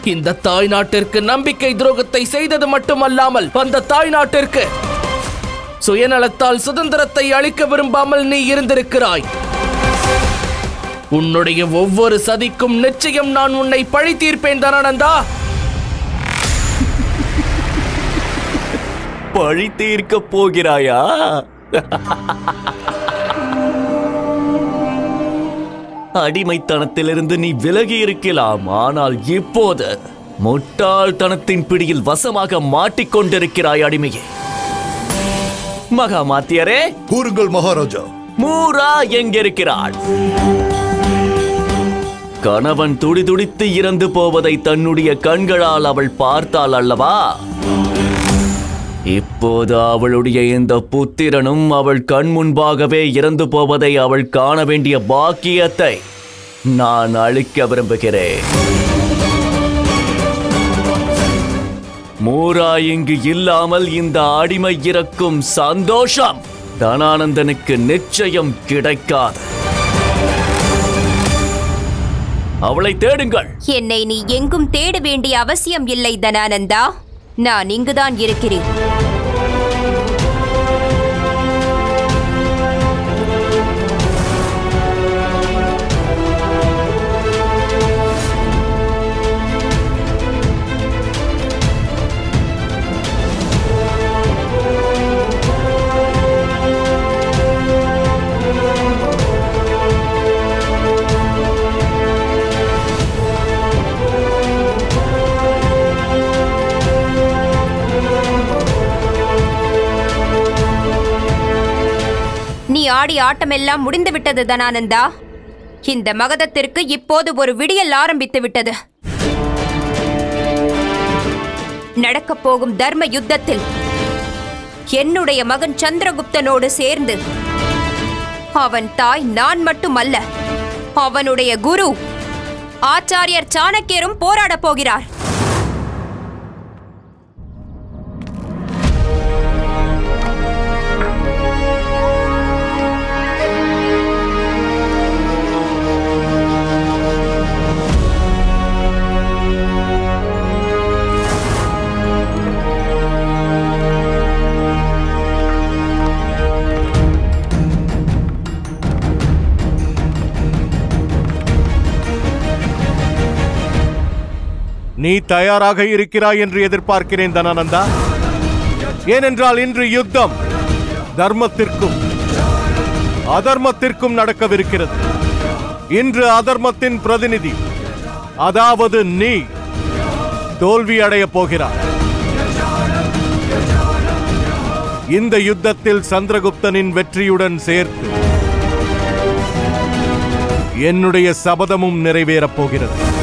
இந்த தாய் நாட்டிற்கு நம்பிக்கை துரோகத்தை செய்தது மட்டுமல்லாமல் அந்த தாய் நாட்டிற்கு சுயநலத்தால் சுதந்திரத்தை அளிக்க விரும்பாமல் நீ இருந்திருக்கிறாய் உன்னுடைய ஒவ்வொரு சதிக்கும் நிச்சயம் நான் உன்னை பழி தீர்ப்பேன் தனானந்தா பழி தீர்க்க போகிறாயா அடிமைத்தனத்திலிருந்து நீ விலகி இருக்கலாம் ஆனால் இப்போது முட்டாள்தனத்தின் பிடியில் வசமாக மாட்டிக்கொண்டிருக்கிறாய் அடிமையே மகாமாத்தியரே கூறுங்கள் மகாராஜா மூரா எங்கிருக்கிறாள் கணவன் துடிதுடித்து இறந்து போவதை தன்னுடைய கண்களால் அவள் பார்த்தாள் அல்லவா இப்போது அவளுடைய இந்த புத்திரனும் அவள் கண் முன்பாகவே இறந்து போவதை அவள் காண வேண்டிய பாக்கியத்தை நான் அளிக்க விரும்புகிறேன் மூரா இங்கு இல்லாமல் இந்த அடிமை இறக்கும் சந்தோஷம் தனானந்தனுக்கு நிச்சயம் கிடைக்காது அவளை தேடுங்கள் என்னை நீ எங்கும் தேட வேண்டிய அவசியம் இல்லை தனானந்தா நான் இங்குதான் இருக்கிறேன் நீ ஆடி ஆட்டமெல்லாம் முடிந்து விட்டது தனானந்தா இந்த மகதத்திற்கு இப்போது ஒரு விடியல் ஆரம்பித்து விட்டது நடக்கப் போகும் தர்ம யுத்தத்தில் என்னுடைய மகன் சந்திரகுப்தனோடு சேர்ந்து அவன் தாய் நான் மட்டுமல்ல அவனுடைய குரு ஆச்சாரியர் சாணக்கியரும் போராடப் போகிறார் நீ தயாராக இருக்கிறாய் என்று எதிர்பார்க்கிறேன் தனானந்தா ஏனென்றால் இன்று யுத்தம் தர்மத்திற்கும் அதர்மத்திற்கும் நடக்கவிருக்கிறது இன்று அதர்மத்தின் பிரதிநிதி அதாவது நீ தோல்வி அடையப் போகிறாய் இந்த யுத்தத்தில் சந்திரகுப்தனின் வெற்றியுடன் சேர்த்து என்னுடைய சபதமும் நிறைவேறப் போகிறது